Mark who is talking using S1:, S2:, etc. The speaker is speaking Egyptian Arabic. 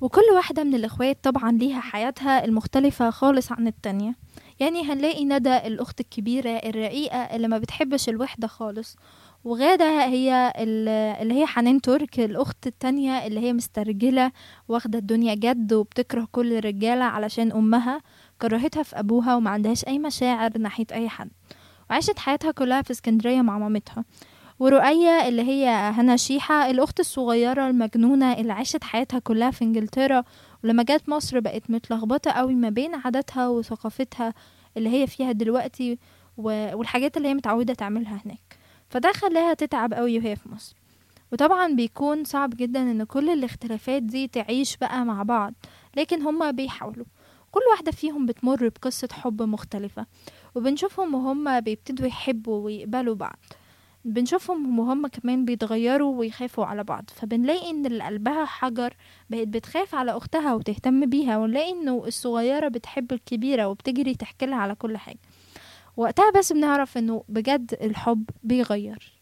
S1: وكل واحدة من الإخوات طبعا ليها حياتها المختلفة خالص عن التانية يعني هنلاقي ندى الأخت الكبيرة الرقيقة اللي ما بتحبش الوحدة خالص وغادة هي ال- اللي هي حنان ترك الأخت التانية اللي هي مسترجلة واخدة الدنيا جد وبتكره كل الرجالة علشان أمها كرهتها في أبوها وما عندهاش أي مشاعر ناحية أي حد وعاشت حياتها كلها في اسكندرية مع مامتها ورؤية اللي هي هنا شيحة الأخت الصغيرة المجنونة اللي عاشت حياتها كلها في إنجلترا ولما جت مصر بقت متلخبطة قوي ما بين عاداتها وثقافتها اللي هي فيها دلوقتي و- والحاجات اللي هي متعودة تعملها هناك فده خلاها تتعب قوي وهي في مصر وطبعا بيكون صعب جدا ان كل الاختلافات دي تعيش بقى مع بعض لكن هما بيحاولوا كل واحدة فيهم بتمر بقصة حب مختلفة وبنشوفهم وهم بيبتدوا يحبوا ويقبلوا بعض بنشوفهم وهم كمان بيتغيروا ويخافوا على بعض فبنلاقي ان اللي قلبها حجر بقت بتخاف على اختها وتهتم بيها ونلاقي انه الصغيرة بتحب الكبيرة وبتجري تحكي لها على كل حاجة وقتها بس بنعرف انه بجد الحب بيغير